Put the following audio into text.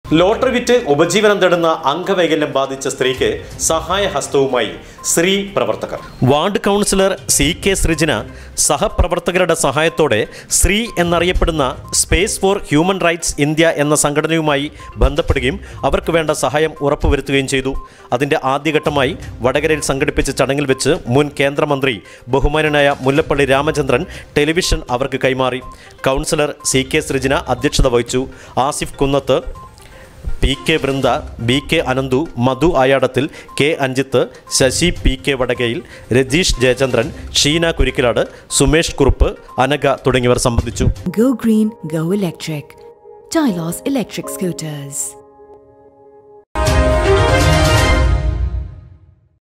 Lottery വിറ്റ് ഉപജീവനം തേടുന്ന അംഗവൈകല്യം ബാധിച്ച സ്ത്രീക്ക് സഹായഹസ്തവുമായി സ്ത്രീ പ്രവർത്തകർ ward councillor C K Srijana സഹപ്രവർത്തകരുടെ സഹായത്തോടെ സ്ത്രീ എന്നറിയപ്പെടുന്ന space for human rights India എന്ന സംഘടനയുമായി ബന്ധപ്പെടുകയും അവർക്ക് വേണ്ട സഹായം ഉറപ്പുവരുത്തുകയും ചെയ്തു അതിന്റെ ആദ്യഘട്ടമായി വടകരയിൽ സംഘടിപ്പിച്ച ചടങ്ങിൽ വെച്ച് മുൻ കേന്ദ്രമന്ത്രി ബഹുമാനനായ മുല്ലപ്പള്ളി രാമചന്ദ്രൻ ടെലിവിഷൻ അവർക്ക് കൈമാറി കൗൺസിലർ സി കെ സൃജന അധ്യക്ഷത വഹിച്ചു Asif Kunnath P K Vrinda B K Ananthu Madhu Ayadathil K Anjith Sasi P K Vadakayil Rajeesh Jayachandran Sheena Kurikkilad Sumesh Kurup Anagha തുടങ്ങിയവർ സംബന്ധിച്ചു Go green, go electric. Tylos Electric Scooters.